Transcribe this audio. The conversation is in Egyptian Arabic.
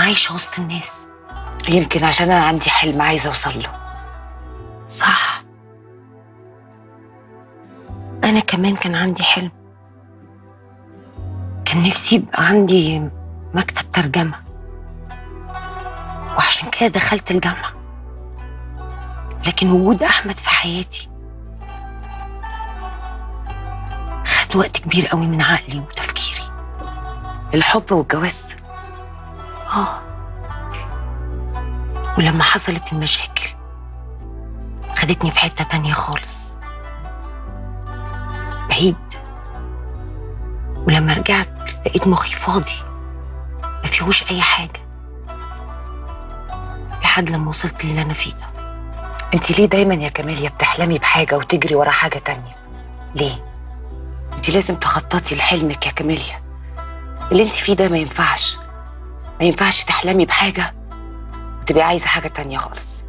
عايشه وسط الناس يمكن عشان انا عندي حلم عايزه اوصل له صح انا كمان كان عندي حلم كان نفسي يبقى عندي مكتب ترجمه وعشان كده دخلت الجامعه لكن وجود احمد في حياتي خد وقت كبير قوي من عقلي وتفكيري الحب والجواز اه ولما حصلت المشاكل خدتني في حتة تانية خالص بعيد ولما رجعت لقيت مخي فاضي ما فيهوش أي حاجة لحد لما وصلت للي أنا فيه ده انت ليه دايما يا كاميليا بتحلمي بحاجه وتجري ورا حاجه تانية ليه انت لازم تخططي لحلمك يا كاميليا اللي انت فيه ده ما ينفعش ما ينفعش تحلمي بحاجه وتبقي عايزه حاجه تانية خالص